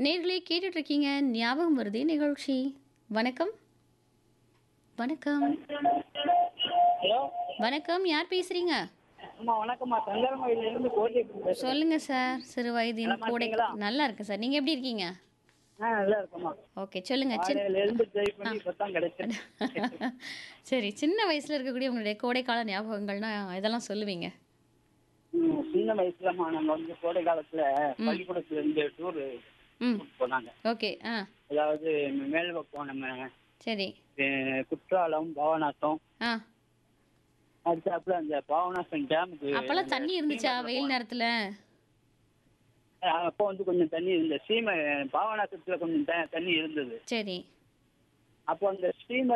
நேர்களே கேட்டுட்டு இருக்கீங்க ஞாபகம் வருதே நிகழ்ச்சி வணக்கம் வணக்கம் ஹலோ வணக்கம் யார் பேசுறீங்க அம்மா வணக்கம்மா சங்கரமயில இருந்து கோட்டை பேசுறேன் சொல்லுங்க சார் சிறு வயதின் நலமா கோடை இருக்கீங்களா? நல்லா இருக்கேன் சார் நீங்க எப்படி இருக்கீங்க ஆ நல்லா இருக்கம்மா ஓகே சொல்லுங்க சின்ன காலையில இருந்து ட்ரை பண்ணி இப்பதான் கிடைச்சது சரி சின்ன வயசுல இருக்கக்கூடிய உங்களுடைய கோடைக்கால ஞாபகங்கள்னா இதெல்லாம் சொல்லுவீங்க ம், சின்ன வயசுலம்மா நாங்க வந்து கோடை காலத்துல பள்ளிக்கூடத்துல இருந்து டூர் ம் போனாங்க ஓகே ஆ அதாவது மேல்பக்கம் நம்ம சரி அஹ், குற்றாலம் பாவநாசம் ஆ அடுத்தாப்புல அந்த பாவநாசம் டேமுக்கு அப்பெல்லாம் தண்ணி இருந்துச்சா வெயில் நேரத்துல அப்போ வந்து கொஞ்சம் தண்ணி இருந்த சீமை பாவநாசத்துல கொஞ்சம் த- தண்ணி இருந்தது சரி அப்போ அந்த ஸ்ரீம